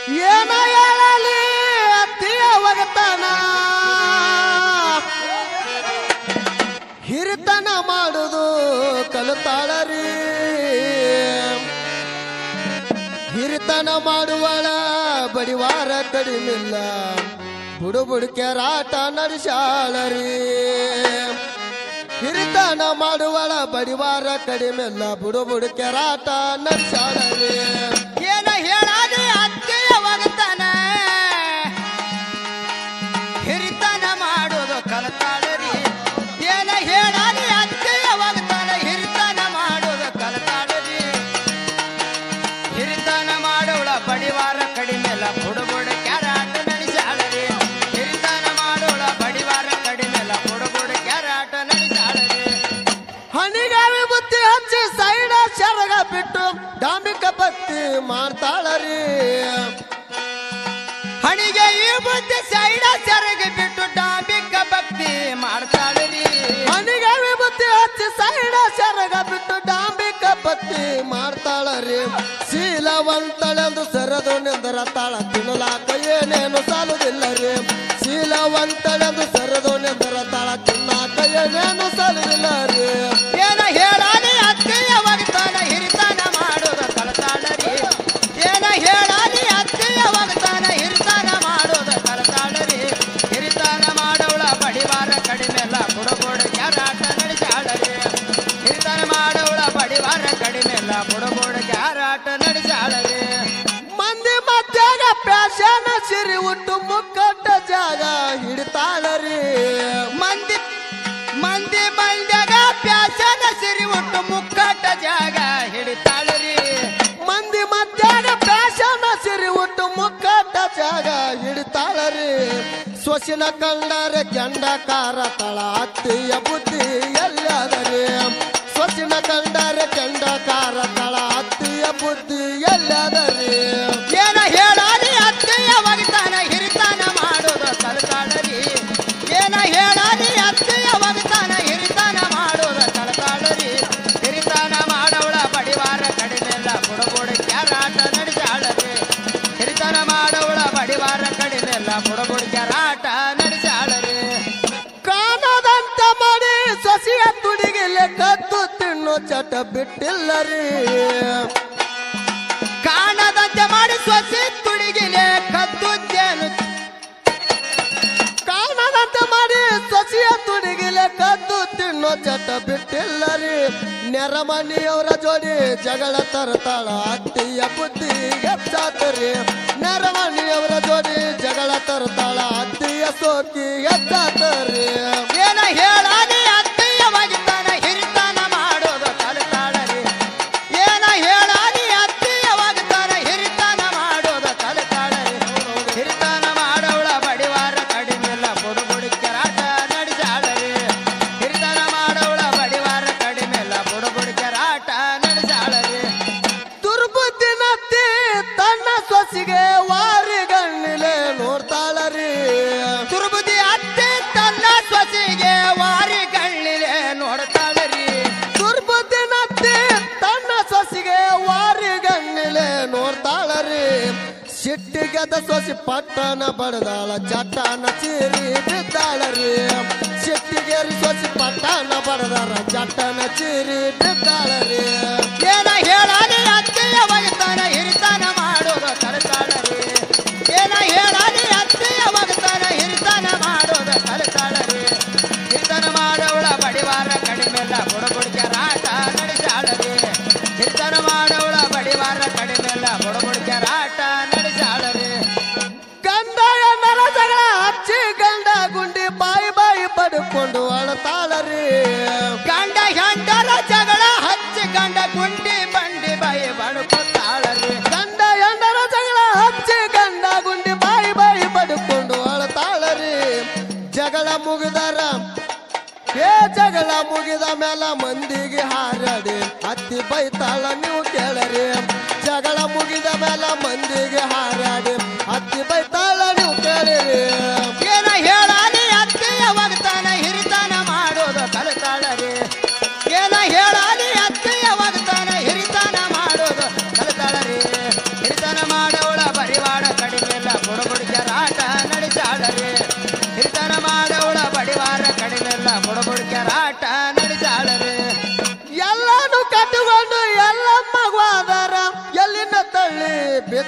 ಏನ ಹೇಳಲಿ ಅತ್ತಿಯ ಒಗತನ ಹಿರಿತನ ಮಾಡುದು ಕಲಿತಾಳರಿ ಹಿರಿತನ ಮಾಡುವಳ ಬಡಿವಾರ ಕಡಿಮಿಲ್ಲ ಬುಡು ಬುಡುಕೆರಾಟ ನಡೆಸಾಳರಿ ಹಿರಿತನ ಮಾಡುವಳ ಬಡಿವಾರ ಕಡಿಮೆಲ್ಲ ಬುಡು ಬುಡುಕೆರಾಟ ನಡೆಸಾಳರಿ ಏನ ಹೇಳಾದೆ ಅತ್ತೆಯ ಒಗತನ ಹಿರಿತನ ಮಾಡೋದು ಕಲತಾಳರಿ ಏನ ಹೇಳಾದೆ ಅತ್ತೆಯ ಒಗತನ ಹಿರಿತನ ಮಾಡೋದು ಕಲತಾಳರಿ ಹಿರಿತನ ಮಾಡೋಳ ಬಡಿವಾರ ಕಡಿಮೆಲ್ಲ ಬುಡುಬುಡು ಕ್ಯಾರಾಟ ನಡೆಸಾಳರಿ ಹಿರಿತನ ಮಾಡೋಳ ಬಡಿವಾರ ಕಡಿಮೆಲ್ಲ ಬುಡುಬುಡು ಕ್ಯಾರಾಟ ನಡೆಸಾಳರಿ ಹನಿಗಾವಿ ಬುತ್ತಿ ಹಚ್ಚಿ ಸೈಡ ಶರಗ ಬಿಟ್ಟು ಡಾಂಬಿಕ ಬತ್ತಿ ಮಾಡ್ತಾಳರಿ ಹಣಿಗೆ ಈ ಬುದ್ಧಿ ಸೈಡ ಸೆರಗಿ ಬಿಟ್ಟು ಡಾಂಬಿಕ ಭಕ್ತಿ ಮಾಡ್ತಾಳರಿ ಹನಿಗಾವಿ ಬುತ್ತಿ ಹಚ್ಚಿ ಸೈಡ ಶರಗ ಬಿಟ್ಟು ಡಾಂಬಿಕ ಬತ್ತಿ ಮಾಡ್ತಾಳರಿ ಶೀಲವಂತಳೆಂದು ಸೆರೆದು ನಿಂದರ ತಾಳ ತಿನ್ನಲಾಕ ಏನೇನು ಸಾಲುದಿಲ್ಲ ರೀ ಶೀಲವಂತಳೆಂದು ಸೆರೆದು ನಿಂದರ ತಾಳ ತಿನ್ನಾಕ ಏನೇನು ಸಾಲುದಿಲ್ಲ ರೀ ಏನ ಹೇಳಾಲಿ ಅತ್ತೆಯ ಒಗತಾನ ಹಿರಿತನ ಮಾಡೋದ ಕಲತಾಳರಿ ಏನ ಹೇಳಾಲಿ ಅತ್ತೆಯ ಒಗತಾನ ಹಿರಿತನ ಮಾಡೋದ ಕಲತಾಳರಿ ಹಿರಿತನ ಮಾಡೋಳ ಬಡಿವಾರ ಕಡಿಮೆಲ್ಲ ಬುಡಬುಡ ಕ್ಯಾರಾಟ ನಡೆಸಾಳರಿ ಹಿರಿತನ ಮಾಡೋಳ ಬಡಿವಾರ ಕಡಿಮೆಲ್ಲ ಬುಡಬುಡ ಕ್ಯಾರಾಟ ನಡೆಸಾಳರಿ ಮಂದಿ ಮಧ್ಯಾಗ ಪ್ಯಾಶನ ಸಿರಿ ಉಟ್ಟು ಮುಕ್ಕಟ್ಟ ಜಾಗ ಹಿಡಿತಾಳರಿ ಮಂದಿ ಮಂದಿ ಮಂದ್ಯಾಗ ಪ್ಯಾಸನ ಸಿರಿ ಒಟ್ಟು ಮುಕ್ಕಟ್ಟ ಜಾಗ ಹಿಡಿತಾಳರಿ ಮಂದಿ ಮಧ್ಯಾಗ ಪ್ಯಾಶನ ಸಿರಿ ಉಟ್ಟು ಮುಕ್ಕಟ್ಟ ಜಾಗ ಹಿಡಿತಾಳರಿ ಸೊಸಿನ ಕಂಡರೆ ಕೆಂಡ ಕಾರ ತಳ ಅತ್ತಿಯ ಬುದ್ಧಿ ಎಲ್ಲದರಿ ಸೊಸಿನ ಕಂಡರೆ ಕೆಂಡ ಕಾರ ತಳ ಅತ್ತಿಯ ಬುದ್ಧಿ ಎಲ್ಲದರಿ ಏನ ಹೇಳಾಲಿ ಅತ್ತೆಯ ಒಗತಾನ ಹಿರಿತಾನ ಮಾಡೋದು ಕಲ್ತಾಳರಿ ಏನ ಹೇಳಾಲಿ ಅತ್ತೆಯ ಒಗತಾನ ಹಿರಿತಾನ ಮಾಡೋದು ಕಲ್ತಾಳರಿ ಹಿರಿತಾನ ಮಾಡವಳ ಬಡಿವಾರ ಕಡಿಮೆಲ್ಲ ಬುಡಬುಡ ಕ್ಯಾರಾಟ ನಡೆಸಾಳರಿ ಹಿರಿತನ ಮಾಡವಳ ಬಡಿವಾರ ಕಡಿಮೆಲ್ಲ ಬುಡಬುಡ ಕ್ಯಾರಾಟ ನಡೆಸಾಳರಿ ಕಾಣದಂತ ಮಾಡಿ ಸೊಸಿಯ ತುಡಿಗಿಲೆ ಕದ್ದು ತಿನ್ನು ಚಟ ಬಿಟ್ಟಿಲ್ಲರಿ ಕಾಣದಂತೆ ಮಾಡಿ ಸೊಸೆ ತುಡಿಗಿಲೆ ಕದ್ದುದ್ದೇನು ಕಾಣದಂತ ಮಾಡಿ ಸೊಸಿಯ ತುಡಿಗಿಲೆ ಕದ್ದು ತಿನ್ನೋ ಚಟ ಬಿಟ್ಟಿಲ್ಲರಿ ನೆರಮನಿಯವರ ಜೋಡಿ ಜಗಳ ತರತಾಳ ಅತ್ತಿಯ ಬುದ್ಧಿ ಹೆಚ್ಚಾತರಿ ನೆರಮನಿಯವರ ಜೋಡಿ ಜಗಳ ತರತಾಳ ಅತ್ತಿಯ ಸೋಕಿ ಹೆಚ್ಚಾತರಿ ಏನ ಹೇಳಾಲಿ ಅತ್ತೆಯ ಒಗಿತಾನ ಹಿರಿತನ ಮಾಡೋದು ಕಲಿತಾಳರಿ ಏನ ಹೇಳಾಲಿ ಅತ್ತೆಯ ಒಗಿತಾನ ಹಿರಿತನ ಮಾಡೋದು ಕಲಿತಾಳರಿ ಹಿರಿತನ ಮಾಡೋಳ ಬಡಿವಾರ ಕಡಿಮೆಲ್ಲ ಬುಡು ಬುಡಿ ಕೆರಾಟ ನಡೆಸಾಳರಿ ಹಿರಿತನ ಮಾಡೋಳ ಬಡಿವಾರ ಕಡಿಮೆಲ್ಲ ಬುಡು ಬುಡಿ ಕೆರಾಟ ನಡೆಸಾಳರಿ ದುರ್ಬುದ್ಧಿ ನತ್ತಿ ತನ್ನ ಸೊಸಿಗೆ ವಾರಿ ಗಣ್ಣಿಲೆ ನೋಡ್ತಾಳರಿ ದುರ್ಬುದ್ಧಿ ಅತ್ತೆ ತನ್ನ ಸೊಸೆಗೆ ವಾರಿ ಕಳ್ಳಿಲೆ ನೋಡ್ತಾಳರಿ ದುರ್ಬುದ್ಧಿ ನತ್ತಿ ತನ್ನ ಸೊಸಿಗೆ ವಾರಿ ಗಣ್ಣಿಲೆ ನೋಡ್ತಾಳರಿ ಸಿಟ್ಟಿಗೆದ ಸೊಸಿ ಪಟ್ಟಣ ಬಡದಾಳ ಚಟ್ಟನ ಚೀರಿ ಬಿದ್ದಾಳರಿ ಸಿಟ್ಟಿಗೇರಿ ಸೊಸಿ ಪಟ್ಟಣ ಬಡದಾಳ ಚಟ್ಟನ ಚೀರಿ ಬಿದ್ದಾಳರಿ ಏನ ಹೇಳಾಲಿ ಅತ್ತೆಯ ಒಗತಾನ ಹಿರಿತನ ಮಾಡೋದು ಕಲಿತಾಳರಿ ಏನ ಹೇಳಾಲಿ ಅತ್ತೆಯ ಒಗತಾನ ಹಿರಿತನ ಮಾಡೋದು ಕಲಿತಾಳರಿ ಹಿರಿತನ ಮಾಡೋಳ ಬಡಿವಾರ ಕಡಿಮೆಲ್ಲ ಬುಡಬುಡಿಕೆ ರಾಟ ನಡೆಸಾಳರಿ ಹಿರಿತನ ಮಾಡೋಳ ಬಡಿವಾರ ಕಡಿಮೆಲ್ಲ ಬುಡಬುಡಿಕೆ ರಾಟ ನಡೆಸಾಳರಿ ಗಂಡ ಎಣ್ಣರ ಜಗಳ ಹಚ್ಚಿ ಗಂಡ ಗುಂಡಿ ಬಾಯಿ ಬಾಯಿ ಪಡ್ಕೊಂಡು ಅಳತಾಳರಿ ಗಂಡ ಹೆಂಡರ ಜಗಳ ಹಚ್ಚಿ ಗಂಡ ಗುಂಡಿ ಬಂಡಿ ಬಾಯಿ ಬಡ್ಕೊತಾಳರಿ ಗಂಡ ಹೆಂಡರ ಜಗಳ ಹಚ್ಚಿ ಗಂಡ ಗುಂಡಿ ಬಾಯಿ ಬಾಯಿ ಪಡ್ಕೊಂಡು ಅಳತಾಳರಿ ಜಗಳ ಮುಗಿದರ ಏ ಜಗಳ ಮುಗಿದ ಮೇಲ ಮಂದಿಗೆ ಹಾರಾಡಿ ಹತ್ತಿ ಬೈತಾಳ ನೀವು ಕೇಳರಿ ಜಗಳ ಮುಗಿದ ಮೇಲ ಮಂದಿಗೆ ಹಾರಾಡಿ ಹತ್ತಿ ಬೈತಾಳ ನೀವು ಕೇಳಿರಿ ಏನ ಹೇಳಾಲಿ ಅತ್ತೆಯ ಒಗತಾನ ಹಿರಿತನ ಮಾಡೋದು ಕಲಿತಾಳರಿ ಏನ ಹೇಳಾಲಿ ಅತ್ತೆಯ ಒಗತಾನ ಹಿರಿತನ ಮಾಡೋದು ಕಲಿತಾಳರಿ ಹಿರಿತನ ಮಾಡೋಳ ಬರಿವಾಡ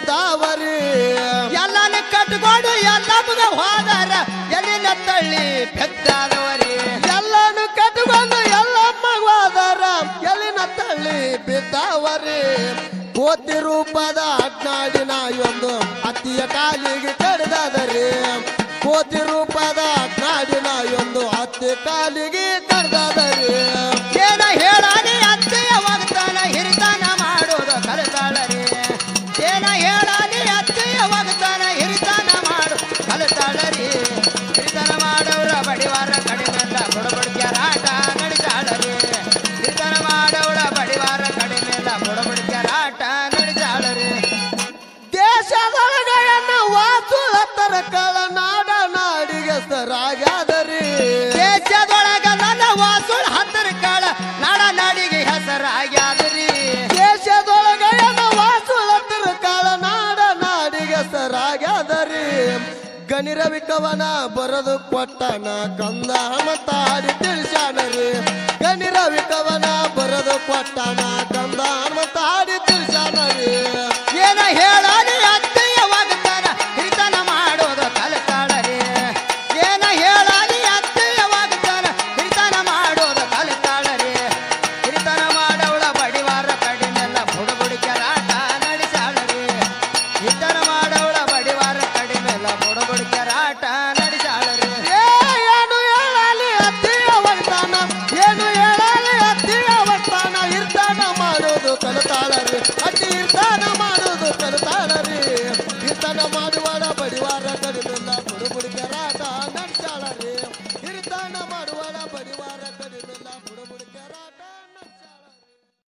ಬಿದ್ದಾವರಿ ಎಲ್ಲಾನ ಕಟ್ಕೊಂಡು ಎಲ್ಲ ಮುಗ ಹೋದಾರ ಎಲ್ಲಿನ ತಳ್ಳಿ ಬೆದ್ದಾದವರಿ ಎಲ್ಲಾನು ಕಟ್ಟಿಕೊಂಡು ಎಲ್ಲ ಮಗವಾದರ ಎಲ್ಲಿನ ತಳ್ಳಿ ಬಿದ್ದಾವರಿ ಕೋತಿ ರೂಪದ ಅಡ್ನಾಡಿನ ಒಂದು ಅತ್ತಿಯ ಕಾಲಿಗೆ ಕಡ್ದದರಿ ಕೋತಿ ರೂಪದ ಅಡ್ನಾಡಿನ ಒಂದು ಅತ್ತಿ ಕಾಲಿಗೆ ಕಡ್ದದರಿ ಏನ ಹೇಳಾನಿ ಅತ್ತೆಯ ಒಗತಾನ ಹಿರಿತಾನ ಮಾಡೋದು ಕಲಿತಾಳರಿ ಏನ ಹೇಳಾನಿ ಅತ್ತೆಯ ಒಗತಾನ ಹಿರಿತಾನ ಮಾಡು ಕಲಿತಾಳರಿ ಹಿರಿತನ ಮಾಡವ್ರ ಬಡಿವಾರ ಕಡಿಮೆಲ್ಲ ಬುಡಬಡಿಕ್ಯಾರಾಟ ನಡೆಸಾಳರಿ ಹಿರಿತನ ಮಾಡವ್ರ ಬಡಿವಾರ ಕಡಿಮೆಲ್ಲ ಬುಡಬಡಿಕ್ಯಾರಾಟ ನಡೆಸಾಳರಿ ದೇಶದೊಳಗ ಎನ್ನ ವಾಸುಳತ್ತರ ಕಳನಾಡ ನಾಡಿಗೆ ಸರಾಗ್ಯಾದರಿ ದೇಶದೊಳಗ ನನ್ನ ವಾಸುಳ ಹತ್ತರ ಕಾಳ ನಾಡ ನಾಡಿಗೆ ಹೆಸರಾಗ್ಯಾದ್ರಿ ದೇಶದೊಳಗ ಎನ್ನ ವಾಸುಳತ್ತರ ಕಳನಾಡ ನಾಡಿಗೆ ಸರಾಗ್ಯಾದರಿ ಗಣಿರವಿ ಕವನ ಬರದು ಕೊಟ್ಟನ ಕಂದ ಹನುಮತಾಡಿ ತಿಳಿಸ್ಯಾನರಿ ಗಣಿರವಿ ಕವನ ಬರದು ಕೊಟ್ಟನ ಕಂದ ಹನುಮತಾಡಿ ತಿಳಿಸ್ಯಾನರಿ ಏನ ಹೇಳಾನಿ ಅತ್ತೆಯ ಒಗತಾನ ಹಿರಿತನ ಮಾಡೋದು ಕಲಿತಾಳರಿ ಏನ ಹೇಳಾನಿ ಅತ್ತೆಯ ಒಗತಾನ ಹಿರಿತನ ಮಾಡೋದು ಕಲಿತಾಳರಿ ಹಿರಿತನ ಮಾಡವಳ ಬಡಿವಾರ ಕಡಿಮೆಲ್ಲ ಬುಡಬುಡಿಕೆರಾಟ ನಡೆಸಾಳರಿ ಹಿರಿತನ ಮಾಡವಳ ಬಡಿವಾರ ಕಡಿಮೆಲ್ಲ ಬುಡಬುಡಿಕೆರಾಟ ನಡೆಸಾಳರಿ ಏ, ಏನು ಹೇಳಲಿ ಅತ್ತಿಯ ವರ್ತಾನ ಏನು ಹೇಳಲಿ ಅತ್ತಿಯ ವರ್ತಾನ ಇರ್ತಾನ ಮಾಡೋದು ಕಲಿತಾಳರಿ ಅತಿ ಇರ್ತಾನ ಮಾಡೋದು ಕಲಿತಾಳರಿ ಇರ್ತಾನ ಮಾಡುವಾಡ ಬಡಿವಾರ ಕಡಿಮೆಲ್ಲ ಬುಡು ಬುಡಿಕೆ ರಾಟ ನಡ್ಸಾಳರಿ ಇರ್ತಾನ ಮಾಡುವಾಡ ಬಡಿವಾರ